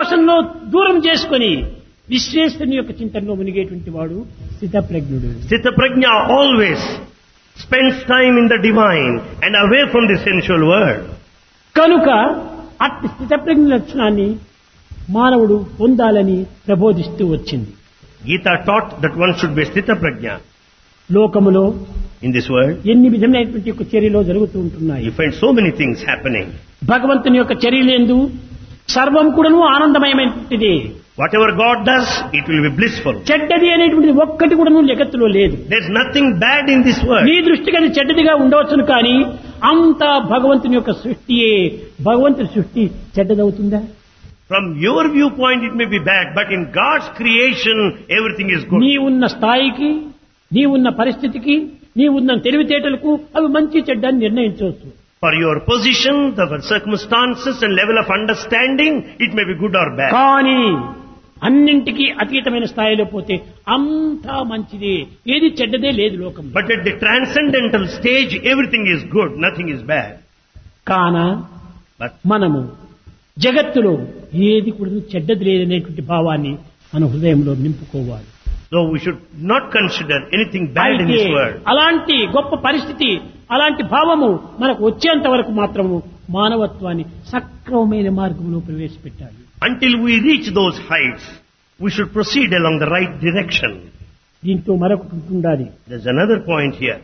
విశ్వాసంలో దూరం చేసుకొని విశ్వేశ్వరుని యొక్క చింతనలో మునిగేటువంటి వాడు స్థితప్రజ్ఞుడు Sthita Prajna always spends time in the divine and away from the sensual world. కనుక అట్టి స్థితప్రజ్ఞ లక్షణాన్ని మానవుడు పొందాలని ప్రబోధిస్తూ వచ్చింది Gita taught that one should be Sthita Prajna లోకములో in this world. ఎన్ని విధమైనటువంటి యొక్క చర్యలు జరుగుతూ ఉంటున్నాయి You find so many things happening. భగవంతుని యొక్క చర్యలందు సర్వం కూడాను ఆనందమయమైనటువంటిది Whatever God does, it will be blissful. చెడ్డది అనేటువంటిది ఒక్కటి కూడాను జగత్తులో లేదు There's nothing bad in this world. నీ దృష్టికి అది చెడ్డదిగా ఉండవచ్చును కానీ అంతా భగవంతుని యొక్క సృష్టియే భగవంతుని సృష్టి చెడ్డదవుతుందా From your viewpoint, it may be bad, but in God's creation, everything is good. నీ ఉన్న స్థాయికి నీ ఉన్న పరిస్థితికి నీ ఉన్న తెలివితేటలకు అవి మంచి చెడ్డ అని నిర్ణయించవచ్చు For your position, the circumstances and level of understanding, it may be good or bad. కానీ అన్నింటికీ అతీతమైన స్థాయిలో పోతే అంతా మంచిదే ఏది చెడ్డదే లేదు లోకం But at the transcendental stage, everything is good, nothing is bad. కాన But మనము జగత్తులో ఏది కూడా చెడ్డది లేదనేటువంటి భావాన్ని మన హృదయంలో నింపుకోవాలి so we should not consider anything bad in అయితే this world. అలాంటి గొప్ప పరిస్థితి అలాంటి భావము మనకు వచ్చేంత వరకు మాత్రము మానవత్వాన్ని సక్రమమైన మార్గంలో ప్రవేశపెట్టాలి Until we reach those heights, we should proceed along the right direction. దీంతో మరొకటి ఉండాలి There's another point here.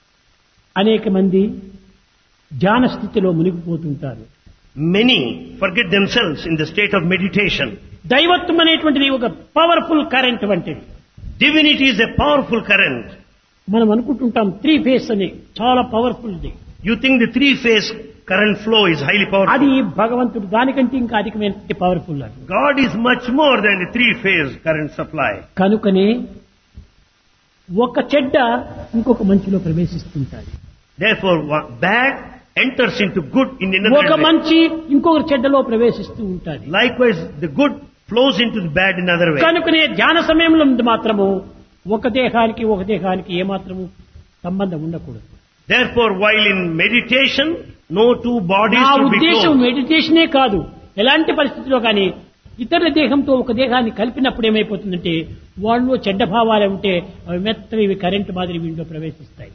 అనేక మంది ధ్యాన స్థితిలో మునిగిపోతుంటారు Many forget themselves in the state of meditation. దైవత్వం అనేటువంటిది ఒక పవర్ఫుల్ కరెంట్ వంటిది Divinity is a powerful current. మనం అనుకుంటుంటాం త్రీ ఫేస్ అని చాలా పవర్ఫుల్ ది You think the three-phase current flow is highly powerful. అది భగవంతుడు దానికంటే ఇంకా అధికమైన పవర్ఫుల్ అది God is much more than the three-phase current supply. కనుకనే ఒక చెడ్డ ఇంకొక మంచిలో ప్రవేశిస్తుంటాయి Therefore, what bad enters into good in another ఒక way. మంచి ఇంకొక చెడ్డలో ప్రవేశిస్తూ ఉంటుంది Likewise, the good flows into the bad in another way. కనుకనే ధ్యాన సమయంలో మాత్రము ఒక దేహానికి ఒక దేహానికి ఏమాత్రము సంబంధం ఉండకూడదు Therefore, while in meditation, no two bodies నా should be ఉద్దేశం close. మెడిటేషనే కాదు ఎలాంటి పరిస్థితిలో కానీ ఇతర దేహంతో ఒక దేహాన్ని కలిపినప్పుడు ఏమైపోతుందంటే వాళ్ళు చెడ్డ భావాలే ఉంటే అవి మెత్తవి ఇవి కరెంటు మాదిరి వీళ్ళు ప్రవేశిస్తాయి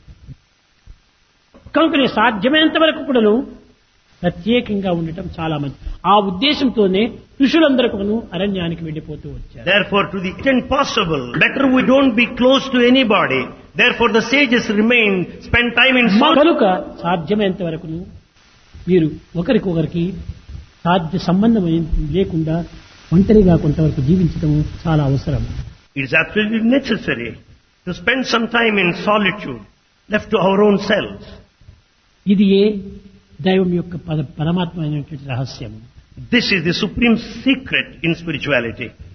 కనుకనే సాధ్యమైనంత వరకు కూడాను ప్రత్యేకంగా ఉండటం చాలా మంచి ఆ ఉద్దేశంతోనే ఋషులందరూ కూడాను అరణ్యానికి వెళ్ళిపోతూ వచ్చారు Therefore, to the extent possible, better we don't be close to anybody. Therefore, the sages remain, spend time in మా solitude. కనుక సాధ్యమైనంత వరకును మీరు ఒకరికొకరికి సాధ్య సంబంధం ఏం లేకుండా ఒంటరిగా కొంతవరకు జీవించడం చాలా అవసరం It is absolutely necessary to spend some time in solitude, left to our own selves. ఇది ఏ దైవం యొక్క పద పరమాత్మ అయినటువంటి రహస్యం This is the supreme secret in spirituality.